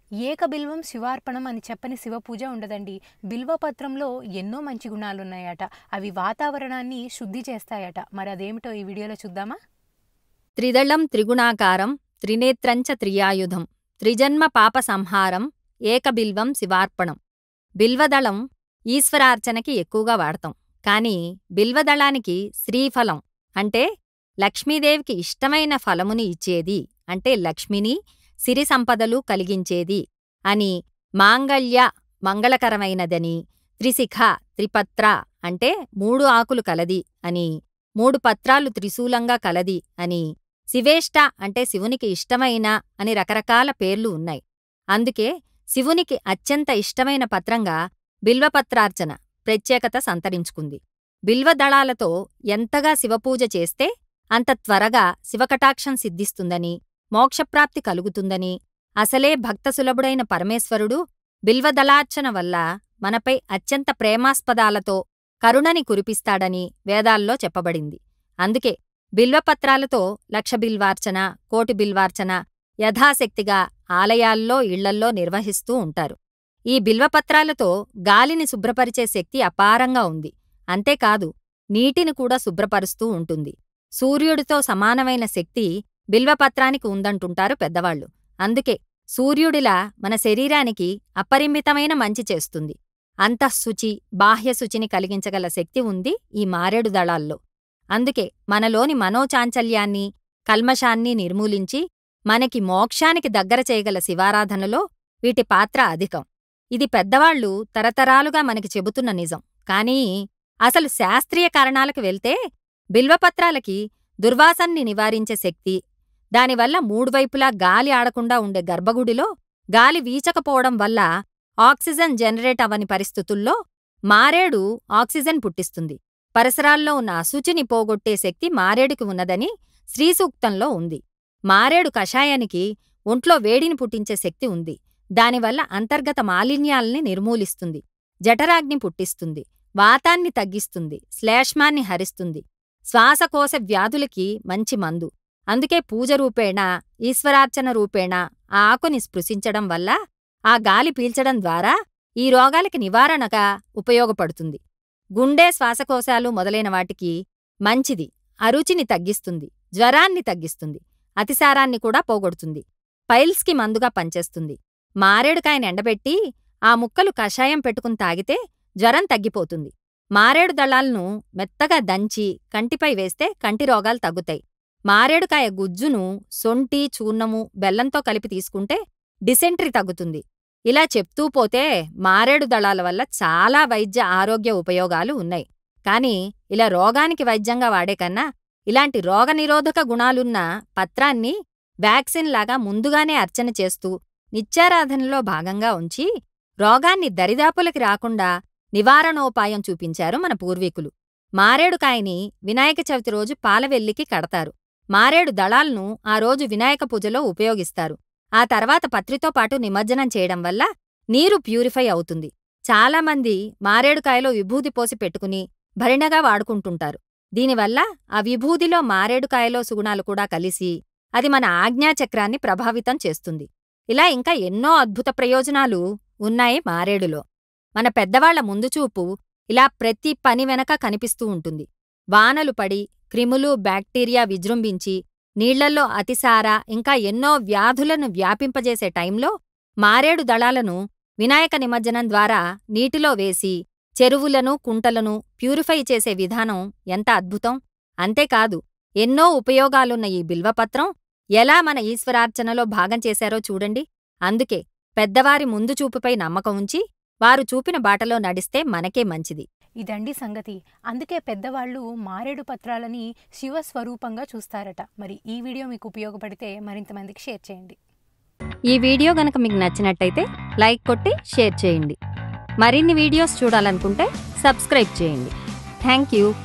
ఏకబిల్వం శివార్పణం అని చెప్పని శివ పూజ ఉండదండి బిల్వపత్రంలో ఎన్నో మంచి గుణాలు ఉన్నాయట అవి వాతావరణాన్ని శుద్ధి చేస్తాయట మరి అదేమిటో ఈ వీడియోలో చూద్దామా త్రిదళం త్రిగుణాకారం త్రినేత్రంచ త్రియాయుధం త్రిజన్మ పాప సంహారం ఏకబిల్వం శివార్పణం బిల్వదళం ఈశ్వరార్చనకి ఎక్కువగా వాడతాం కాని బిల్వదళానికి శ్రీఫలం అంటే లక్ష్మీదేవికి ఇష్టమైన ఫలముని ఇచ్చేది అంటే లక్ష్మిని సిరి సంపదలు కలిగించేది అని మాంగళ్య మంగళకరమైనదని త్రిశిఖ త్రిపత్ర అంటే మూడు ఆకులు కలది అని మూడు పత్రాలు త్రిశూలంగా కలది అని శివేష్ట అంటే శివునికి ఇష్టమైన అని రకరకాల పేర్లు ఉన్నాయి అందుకే శివునికి అత్యంత ఇష్టమైన పత్రంగా బిల్వపత్రార్చన ప్రత్యేకత సంతరించుకుంది బిల్వదళాలతో ఎంతగా శివపూజ చేస్తే అంత త్వరగా శివకటాక్షం సిద్ధిస్తుందని మోక్షప్రాప్తి కలుగుతుందని అసలే భక్తసులభుడైన పరమేశ్వరుడు బిల్వదళార్చన వల్ల మనపై అత్యంత ప్రేమాస్పదాలతో కరుణని కురిపిస్తాడని వేదాల్లో చెప్పబడింది అందుకే బిల్వపత్రాలతో లక్ష బిల్వార్చన కోటి బిల్వార్చన యథాశక్తిగా ఆలయాల్లో ఇళ్లల్లో నిర్వహిస్తూ ఉంటారు ఈ బిల్వపత్రాలతో గాలిని శుభ్రపరిచే శక్తి అపారంగా ఉంది అంతేకాదు నీటిని కూడా శుభ్రపరుస్తూ ఉంటుంది సూర్యుడితో సమానమైన శక్తి బిల్వపత్రానికి ఉందంటుంటారు పెద్దవాళ్లు అందుకే సూర్యుడిలా మన శరీరానికి అపరిమితమైన మంచి చేస్తుంది అంతఃశుచి బాహ్యశుచిని కలిగించగల శక్తి ఉంది ఈ మారేడు దళాల్లో అందుకే మనలోని మనోచాంచల్యాన్ని కల్మషాన్ని నిర్మూలించి మనకి మోక్షానికి దగ్గర చేయగల శివారాధనలో వీటి పాత్ర అధికం ఇది పెద్దవాళ్లు తరతరాలుగా మనకి చెబుతున్న నిజం కానీ అసలు శాస్త్రీయ కారణాలకు వెళ్తే బిల్వపత్రాలకి దుర్వాసన్ని నివారించే శక్తి దానివల్ల మూడువైపులా గాలి ఆడకుండా ఉండే గర్భగుడిలో గాలి వీచకపోవడం వల్ల ఆక్సిజన్ జనరేట్ అవని పరిస్థితుల్లో మారేడు ఆక్సిజన్ పుట్టిస్తుంది పరిసరాల్లో ఉన్న అశుచిని పోగొట్టే శక్తి మారేడుకి ఉన్నదని శ్రీసూక్తంలో ఉంది మారేడు కషాయానికి ఒంట్లో వేడిని పుట్టించే శక్తి ఉంది దానివల్ల అంతర్గత మాలిన్యాల్ని నిర్మూలిస్తుంది జఠరాగ్ని పుట్టిస్తుంది వాతాన్ని తగ్గిస్తుంది శ్లేష్మాన్ని హరిస్తుంది శ్వాసకోశ వ్యాధులకి మంచి మందు అందుకే పూజ రూపేణ ఈశ్వరార్చన రూపేణ ఆ ఆకుని స్పృశించడం వల్ల ఆ గాలి పీల్చడం ద్వారా ఈ రోగాలకి నివారణగా ఉపయోగపడుతుంది గుండె శ్వాసకోశాలు మొదలైన వాటికి మంచిది అరుచిని తగ్గిస్తుంది జ్వరాన్ని తగ్గిస్తుంది అతిసారాన్ని కూడా పోగొడుతుంది పైల్స్కి మందుగా పనిచేస్తుంది మారేడుకాయని ఎండబెట్టి ఆ ముక్కలు కషాయం పెట్టుకుని తాగితే జ్వరం తగ్గిపోతుంది మారేడు దళాలను మెత్తగా దంచి కంటిపై వేస్తే కంటి రోగాలు తగ్గుతాయి మారేడుకాయ గుజ్జును సొంటి చూర్ణము బెల్లంతో కలిపి తీసుకుంటే డిసెంట్రీ తగ్గుతుంది ఇలా చెప్తూ పోతే మారేడు దళాల వల్ల చాలా వైద్య ఆరోగ్య ఉపయోగాలు ఉన్నాయి కాని ఇలా రోగానికి వైద్యంగా వాడే కన్నా ఇలాంటి రోగనిరోధక గుణాలున్న పత్రాన్ని వ్యాక్సిన్ లాగా ముందుగానే అర్చన చేస్తూ నిత్యారాధనలో భాగంగా ఉంచి రోగాన్ని దరిదాపులకి రాకుండా నివారణోపాయం చూపించారు మన పూర్వీకులు మారేడుకాయని వినాయక చవితి రోజు పాలవెల్లికి కడతారు మారేడు దళాలను ఆ రోజు వినాయక పూజలో ఉపయోగిస్తారు ఆ తర్వాత పత్రితో పాటు నిమజ్జనం చేయడం వల్ల నీరు ప్యూరిఫై అవుతుంది చాలామంది మారేడుకాయలో విభూది పోసి పెట్టుకుని భరిణగా వాడుకుంటుంటారు దీనివల్ల ఆ విభూదిలో మారేడుకాయలో సుగుణాలు కూడా కలిసి అది మన ఆజ్ఞాచక్రాన్ని ప్రభావితం చేస్తుంది ఇలా ఇంకా ఎన్నో అద్భుత ప్రయోజనాలు ఉన్నాయి మారేడులో మన పెద్దవాళ్ల ముందుచూపు ఇలా ప్రతి పని వెనక కనిపిస్తూ ఉంటుంది వానలు పడి క్రిములు బ్యాక్టీరియా విజృంభించి నీళ్లల్లో అతిసార ఇంకా ఎన్నో వ్యాధులను వ్యాపింపజేసే టైంలో మారేడు దళాలను వినాయక నిమజ్జనం ద్వారా నీటిలో వేసి చెరువులను కుంటలను ప్యూరిఫై చేసే విధానం ఎంత అద్భుతం అంతేకాదు ఎన్నో ఉపయోగాలున్న ఈ బిల్వపత్రం ఎలా మన ఈశ్వరార్చనలో భాగం చేశారో చూడండి అందుకే పెద్దవారి ముందు చూపుపై నమ్మకం ఉంచి వారు చూపిన బాటలో నడిస్తే మనకే మంచిది ఇదండి సంగతి అందుకే పెద్దవాళ్ళు మారేడు పత్రాలని శివస్వరూపంగా చూస్తారట మరి ఈ వీడియో మీకు ఉపయోగపడితే మరింత మందికి షేర్ చేయండి ఈ వీడియో గనక మీకు నచ్చినట్టయితే లైక్ కొట్టి షేర్ చేయండి మరిన్ని వీడియోస్ చూడాలనుకుంటే సబ్స్క్రైబ్ చేయండి థ్యాంక్ యూ